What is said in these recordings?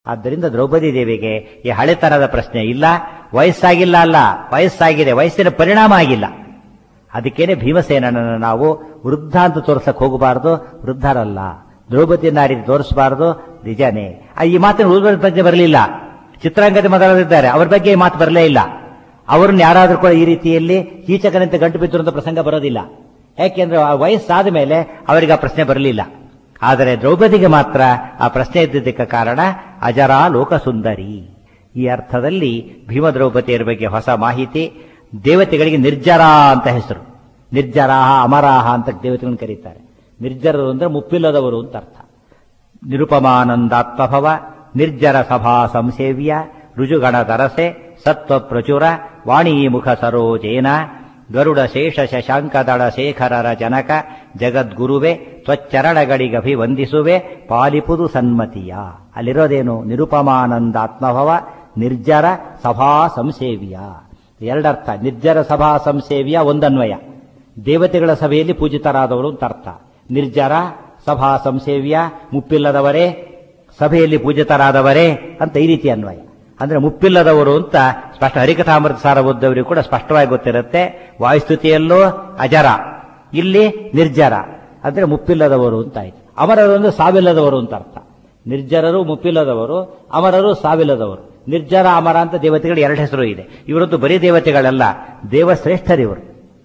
ಆದ್ದರಿಂದ ದ್ರೌಪದಿ ದೇವಿಗೆ ಈ ಹಳೆತನದ ಪ್ರಶ್ನೆ ಇಲ್ಲ ವಯಸ್ಸಾಗಿಲ್ಲ ಅಲ್ಲ ವಯಸ್ಸಾಗಿದೆ ವಯಸ್ಸಿನ ಪರಿಣಾಮ ಆಗಿಲ್ಲ ಅದಕ್ಕೇನೆ ಭೀಮಸೇನನನ್ನು ನಾವು ವೃದ್ಧ ಅಂತ ತೋರ್ಸಕ್ ಹೋಗಬಾರದು ವೃದ್ಧರಲ್ಲ ದ್ರೌಪದಿ ನಾರಿ ತೋರಿಸಬಾರದು ನಿಜನೇ ಆ, ಈ ಮಾತಿನ ಉಳಿದ ಬಗ್ಗೆ ಬರಲಿಲ್ಲ ಚಿತ್ರಾಂಗದ ಮೊದಲಿದ್ದಾರೆ ಅವ್ರ ಬಗ್ಗೆ ಈ ಮಾತು ಬರಲೇ ಇಲ್ಲ ಅವ್ರನ್ನ ಯಾರಾದ್ರೂ ಕೂಡ ಈ ರೀತಿಯಲ್ಲಿ ಕೀಚಕನಂತೆ ಗಂಟು ಬಿದ್ದಿರುವಂತ ಪ್ರಸಂಗ ಬರೋದಿಲ್ಲ ಯಾಕೆಂದ್ರೆ ಆ ವಯಸ್ಸಾದ ಮೇಲೆ ಅವರಿಗೆ ಆ ಪ್ರಶ್ನೆ ಬರಲಿಲ್ಲ ಆದರೆ ದ್ರೌಪದಿಗೆ ಮಾತ್ರ ಆ ಪ್ರಶ್ನೆ ಇದ್ದಿದ್ದಕ್ಕೆ ಕಾರಣ ಅಜರಾ ಲೋಕಸುಂದರಿ ಈ ಅರ್ಥದಲ್ಲಿ ಭೀಮ ದ್ರೌಪದಿಯರ ಬಗ್ಗೆ ಹೊಸ ಮಾಹಿತಿ ದೇವತೆಗಳಿಗೆ ನಿರ್ಜರ ಅಂತ ಹೆಸರು ನಿರ್ಜರಾಹ ಅಮರಾಹ ಅಂತ ದೇವತೆಗಳನ್ನು ಕರೀತಾರೆ ನಿರ್ಜರರು ಅಂದ್ರೆ ಮುಪ್ಪಿಲ್ಲದವರು ಅಂತ ಅರ್ಥ ನಿರುಪಮಾನಂದಾತ್ಮಭವ ನಿರ್ಜರ ಸಭಾ ಸಂಸೇವ್ಯ ರುಜುಗಣ ದರಸೆ ಸತ್ವ ಪ್ರಚುರ ವಾಣೀ ಮುಖ ಸರೋಜೇನ ಗರುಡ ಶೇಷ ಶಶಾಂಕದಳ ಶೇಖರರ ಜನಕ ಜಗದ್ಗುರುವೆ ತ್ವಚ್ಚರಣಗಳಿಗಭಿವಂದಿಸುವೆ ಪಾಲಿಪುದು ಸನ್ಮತಿಯ ಅಲ್ಲಿರೋದೇನು ನಿರುಪಮಾನಂದಾತ್ಮಭವ ನಿರ್ಜರ ಸಭಾ ಸಂಸೇವ್ಯ ಎರಡರ್ಥ ನಿರ್ಜರ ಸಭಾ ಸಂಸೇವ್ಯ ಒಂದನ್ವಯ ದೇವತೆಗಳ ಸಭೆಯಲ್ಲಿ ಪೂಜಿತರಾದವರು ಅಂತ ಅರ್ಥ ನಿರ್ಜರ ಸಭಾ ಸಂಸೇವ್ಯ ಮುಪ್ಪಿಲ್ಲದವರೇ ಸಭೆಯಲ್ಲಿ ಪೂಜಿತರಾದವರೇ ಅಂತ ಈ ರೀತಿ ಅನ್ವಯ ಅಂದ್ರೆ ಮುಪ್ಪಿಲ್ಲದವರು ಅಂತ ಸ್ಪಷ್ಟ ಹರಿಕಥಾಮೃತ ಸಾರ ಓದ್ದವರಿಗೆ ಕೂಡ ಸ್ಪಷ್ಟವಾಗಿ ಗೊತ್ತಿರುತ್ತೆ ವಾಯುಸ್ತುತಿಯಲ್ಲೂ ಅಜರ ಇಲ್ಲಿ ನಿರ್ಜರ ಅಂದ್ರೆ ಮುಪ್ಪಿಲ್ಲದವರು ಅಂತ ಆಯ್ತು ಅಮರರು ಅಂದ್ರೆ ಸಾವಿಲ್ಲದವರು ಅಂತ ಅರ್ಥ ನಿರ್ಜರರು ಮುಪ್ಪಿಲ್ಲದವರು ಅಮರರು ಸಾವಿಲ್ಲದವರು ನಿರ್ಜರ ಅಮರ ಅಂತ ದೇವತೆಗಳು ಎರಡು ಹೆಸರು ಇದೆ ಇವರದ್ದು ಬರೀ ದೇವತೆಗಳಲ್ಲ ದೇವಶ್ರೇಷ್ಠರಿವರು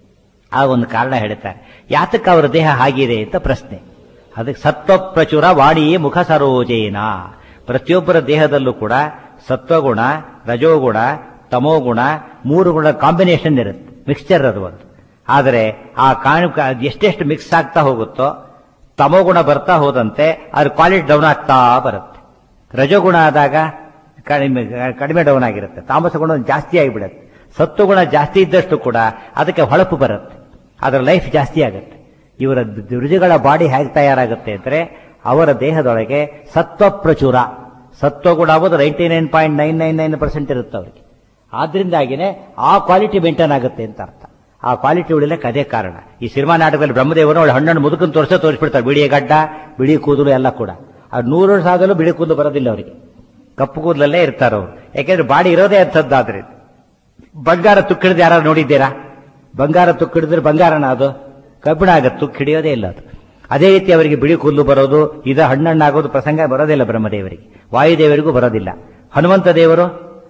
ಆ ಒಂದು ಕಾರಣ ಹೇಳ್ತಾರೆ ಯಾತಕ್ಕೆ ಅವರ ದೇಹ ಹಾಗಿದೆ ಅಂತ ಪ್ರಶ್ನೆ ಅದಕ್ಕೆ ಸತ್ವ ಪ್ರಚುರ ವಾಣಿಯೇ ಮುಖ ಸರೋಜೇನ ಪ್ರತಿಯೊಬ್ಬರ ದೇಹದಲ್ಲೂ ಕೂಡ ಸತ್ವಗುಣ ರಜೋಗುಣ ತಮೋಗುಣ ಮೂರು ಗುಣ ಕಾಂಬಿನೇಷನ್ ಇರುತ್ತೆ ಮಿಕ್ಸ್ಚರ್ ಅದು ಒಂದು ಆದರೆ ಆ ಕಾಣು ಎಷ್ಟೆಷ್ಟು ಮಿಕ್ಸ್ ಆಗ್ತಾ ಹೋಗುತ್ತೋ ತಮೋಗುಣ ಬರ್ತಾ ಹೋದಂತೆ ಅದ್ರ ಕ್ವಾಲಿಟಿ ಡೌನ್ ಆಗ್ತಾ ಬರುತ್ತೆ ರಜೋಗುಣ ಆದಾಗ ಕಡಿಮೆ ಕಡಿಮೆ ಡೌನ್ ಆಗಿರುತ್ತೆ ತಾಮಸ ಗುಣ ಜಾಸ್ತಿ ಆಗಿಬಿಡುತ್ತೆ ಸತ್ವಗುಣ ಜಾಸ್ತಿ ಇದ್ದಷ್ಟು ಕೂಡ ಅದಕ್ಕೆ ಹೊಳಪು ಬರುತ್ತೆ ಅದರ ಲೈಫ್ ಜಾಸ್ತಿ ಆಗುತ್ತೆ ಇವರ ರುಜುಗಳ ಬಾಡಿ ಹೇಗೆ ತಯಾರಾಗುತ್ತೆ ಅಂದ್ರೆ ಅವರ ದೇಹದೊಳಗೆ ಸತ್ವ ಪ್ರಚುರ ಸತ್ವಗುಣ ಆಗೋದು ninety nine point nine nine nine percent ಇರುತ್ತೆ ಅವರಿಗೆ ಆದ್ರಿಂದಾಗಿನೇ ಆ ಕ್ವಾಲಿಟಿ ಮೇಂಟೈನ್ ಆಗುತ್ತೆ ಅಂತ ಅರ್ಥ ಆ ಕ್ವಾಲಿಟಿ ಉಳಿಲಕ್ಕೆ ಅದೇ ಕಾರಣ ಈ ಸಿನಿಮಾ ನಾಟಕದಲ್ಲಿ ಬ್ರಹ್ಮದೇವರು ಅವಳು ಹಣ್ಣನ್ನು ಮುದುಕನ್ ತೋರಿಸೋ ತೋರಿಸ್ಬಿಡ್ತಾರೆ ಬಿಳಿ ಗಡ್ಡ ಬಿಳಿ ಕೂದಲು ಎಲ್ಲ ಕೂಡ ಆ ನೂರು ವರ್ಷ ಆದಲ್ಲೂ ಬಿಳಿ ಕೂದಲು ಬರೋದಿಲ್ಲ ಅವರಿಗೆ ಕಪ್ಪು ಕೂದಲಲ್ಲೇ ಇರ್ತಾರೆ ಅವರು ಯಾಕೆಂದ್ರೆ ಬಾಡಿ ಇರೋದೇ ಅಂಥದ್ದಾದ್ರೆ ಬಂಗಾರ ತುಕ್ಕಿಡಿದು ಯಾರು ನೋಡಿದ್ದೀರಾ ಬಂಗಾರ ತುಕ್ಕಿಡಿದ್ರೆ ಬಂಗಾರನ ಅದು ಕಬ್ಬಿಣ ಆಗತ್ತೆ ತುಕ್ಕು ಹಿಡಿಯೋದೇ ಇಲ್ಲ ಅದು ಅದೇ ರೀತಿ ಅವರಿಗೆ ಬಿಳಿ ಕೂದಲು ಬರೋದು ಇದ ಹಣ್ಣಣ್ಣಾಗೋದು ಪ್ರಸಂಗ ಬರೋದಿಲ್ಲ ಬ್ರಹ್ಮದೇವರಿಗೆ ವಾಯುದೇವರಿಗೂ ಬರೋದಿಲ್ಲ ಹನುಮಂತ ದೇವರು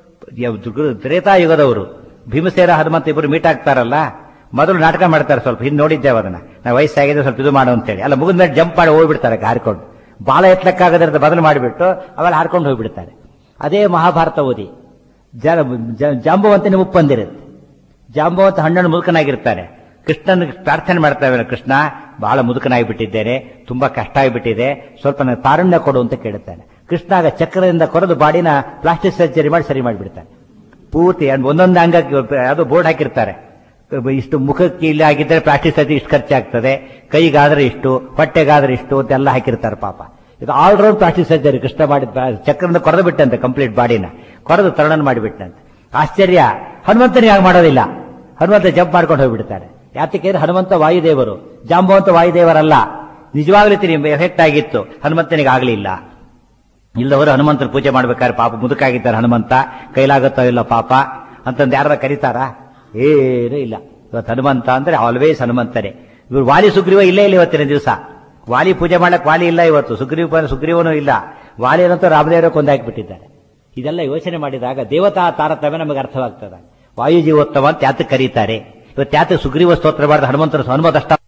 ತ್ರೇತಾಯುಗದವರು ಭೀಮಸೇನ ಹನುಮಂತ ಇಬ್ಬರು ಮೀಟ್ ಆಗ್ತಾರಲ್ಲ ಮೊದಲು ನಾಟಕ ಮಾಡ್ತಾರೆ ಸ್ವಲ್ಪ ಹಿಂದೆ ನೋಡಿದ್ದೇವೆ ಅದನ್ನ ನಾವು ವಯಸ್ಸಾಗಿದೆ ಸ್ವಲ್ಪ ಇದು ಮಾಡು ಅಂತೇಳಿ ಅಲ್ಲ ಮುಗಿದ ಮೇಲೆ ಜಂಪ್ ಮಾಡಿ ಹೋಗ್ಬಿಡ್ತಾರೆ ಹಾರ್ಕೊಂಡು ಬಾಳ ಎತ್ತಲಕ್ಕಾಗದ ಬದಲು ಮಾಡಿಬಿಟ್ಟು ಅವೆಲ್ಲ ಹಾರ್ಕೊಂಡು ಹೋಗ್ಬಿಡ್ತಾರೆ ಅದೇ ಮಹಾಭಾರತ ಓದಿ ಜಾಂಬವಂತನೇ ಮುಪ್ಪಂದಿರುತ್ತೆ ಜಾಂಬವಂತ ಹಣ್ಣನ್ನು ಮುದುಕನಾಗಿರ್ತಾನೆ ಕೃಷ್ಣನ ಪ್ರಾರ್ಥನೆ ಮಾಡ್ತಾವೆ ಕೃಷ್ಣ ಬಹಳ ಮುದುಕನಾಗಿ ಬಿಟ್ಟಿದ್ದೇನೆ ತುಂಬಾ ಕಷ್ಟ ಆಗಿಬಿಟ್ಟಿದೆ ಸ್ವಲ್ಪ ನನಗೆ ತಾರುಣ್ಯ ಕೊಡು ಅಂತ ಕೇಳುತ್ತಾನೆ ಕೃಷ್ಣ ಆಗ ಚಕ್ರದಿಂದ ಕೊರೆದು ಬಾಡಿನ ಪ್ಲಾಸ್ಟಿಕ್ ಸರ್ಜರಿ ಮಾಡಿ ಸರಿ ಮಾಡಿಬಿಡ್ತಾನೆ ಪೂರ್ತಿ ಒಂದೊಂದು ಅಂಗಕ್ಕೆ ಅದು ಬೋರ್ಡ್ ಹಾಕಿರ್ತಾರೆ ಇಷ್ಟು ಮುಖಕ್ಕೆ ಇಲ್ಲಿ ಆಗಿದ್ದರೆ ಪ್ಲಾಸ್ಟಿಕ್ ಸರ್ಜರಿ ಇಷ್ಟು ಖರ್ಚಾಗ್ತದೆ ಕೈಗಾದ್ರೆ ಇಷ್ಟು ಹೊಟ್ಟೆಗಾದ್ರೆ ಇಷ್ಟು ಅಂತೆಲ್ಲ ಹಾಕಿರ್ತಾರೆ ಪಾಪ ಇದು all round plastic surgery Krishna ಮಾಡಿದ ಚಕ್ರದಿಂದ ಕೊರೆದು ಬಿಟ್ಟಂತೆ ಕಂಪ್ಲೀಟ್ ಬಾಡಿನ ಕೊರೆದು ತರಣನ್ ಮಾಡಿಬಿಟ್ಟಂತೆ ಆಶ್ಚರ್ಯ ಹನುಮಂತನಿಗೆ ಆಗ ಮಾಡೋದಿಲ್ಲ ಹನುಮಂತ ಜಂಪ್ ಮಾಡ್ಕೊಂಡು ಹೋಗ್ಬಿಡ್ತಾರೆ ಯಾತಕ್ಕೆ ಹನುಮಂತ ವಾಯುದೇವರು ಜಾಂಬವಂತ ವಾಯುದೇವರಲ್ಲ ನಿಜವಾಗ್ಲೂ ತಿರುಗಿ ಎಫೆಕ್ಟ್ ಆಗಿತ್ತು ಹನುಮಂತನಿಗೆ ಆಗಲಿಲ್ಲ ಇಲ್ಲದವರು ಹನುಮಂತನ ಪೂಜೆ ಮಾಡ್ಬೇಕಾದ್ರೆ ಪಾಪ ಮುದುಕಾಗಿದ್ದಾರೆ ಹನುಮಂತ ಕೈಲಾಗುತ್ತೋ ಇಲ್ಲ ಪಾಪ ಅಂತಂದು ಯಾರ ಕರೀತಾರ ಏನೂ ಇಲ್ಲ ಇವತ್ತು ಹನುಮಂತ ಅಂದ್ರೆ ಆಲ್ವೇಸ್ ಹನುಮಂತನೇ ಇವರು ವಾಲಿ ಸುಗ್ರೀವ ಇಲ್ಲೇ ಇಲ್ಲ ಇವತ್ತಿನ ದಿವಸ ವಾಲಿ ಪೂಜೆ ಮಾಡಕ್ ವಾಲಿ ಇಲ್ಲ ಇವತ್ತು ಸುಗ್ರೀವ ಸುಗ್ರೀವನೂ ಇಲ್ಲ ವಾಲಿಯನ್ನಂತೂ ರಾಮದೇವರ ಕೊಂದಾಕಿಬಿಟ್ಟಿದ್ದಾರೆ ಇದೆಲ್ಲ ಯೋಚನೆ ಮಾಡಿದಾಗ ದೇವತಾ ತಾರತಮ್ಯ ನಮಗೆ ಅರ್ಥವಾಗ್ತದೆ ವಾಯು ಜೀವೋತ್ತಮ ಅಂತ ಯಾತಕ್ಕೆ ಕರೀತಾರೆ ಇವತ್ತು ಯಾತಕ್ಕೆ ಸುಗ್ರೀವ ಸ್ತೋತ್ರ ಮಾಡಿದ ಹನುಮಂತನ ಹನುಮದಷ್ಟ